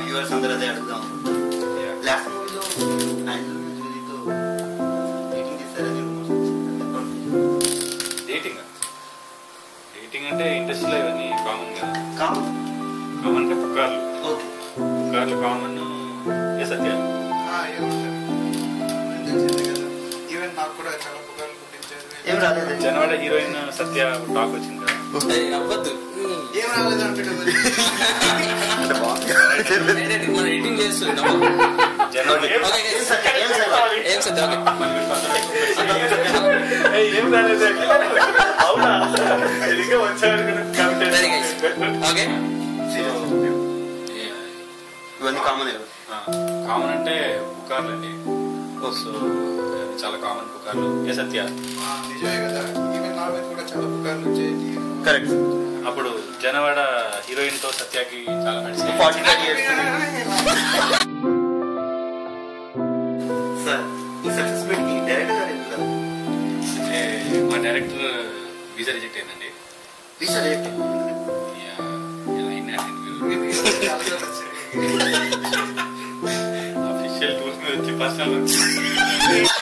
Viewers అందరూ అదే అడుగుదాం Yeah. లాస్ట్ మూవీలో యాంజల్ జూలీతో డేటింగ్ చేశారని rumors వచ్చింది. డేటింగ్ డేటింగ్ అంటే ఇండస్ట్రీలో ఇవన్నీ కామన్ కదా కామన్ కామన్ అంటే పుకార్లు ఓకే పుకార్లు కామన్ ఏ సత్య తెలిసిందే కదా ఈవెన్ నాకు కూడా చాలా పుకార్లు పుట్టించారు ఏం రాలేదు జనవాడ హీరోయిన్ సత్య టాక్ వచ్చింది కదా ఏయ్, అవ్వద్దు ఏం రాలేదు అంటే కదా అంటే బాగుంది Editing- మనం ఎడిటింగ్ చేస్తున్నాం జనవాడ ఏం ఏం సత్య ఏం సత్య ఏం సత్య ఓకే ఏయ్, ఏం రాలేదు అవునా సరిగ్గా వచ్చాడు వెరీ నైస్ ఓకే ఇవన్నీ కామన్ కామన్ అంటే పుకార్లు అండి సో చాలా కామన్ పుకార్లు ఏ సత్య ఆ, నిజమే కదా ఈవెన్ నా మీద కూడా చాలా పుకార్లు వచ్చాయి కరెక్ట్ అప్పుడు జనవాడ హీరోయిన్ తో సత్యకి చాలా నడిచింది ఫార్టీ ఫైవ్ ఇయర్స్ సార్ ఈ సక్సెస్ మీట్ కి డైరెక్టర్ గారు ఎందుకు అంటే మా డైరెక్టర్ వీసా రిజెక్ట్ అయిందండి రీసెర్చ్ చేయండి చాలా సార్లు వచ్చాయి. అఫీషియల్ టూర్ మీద వచ్చి పర్సనల్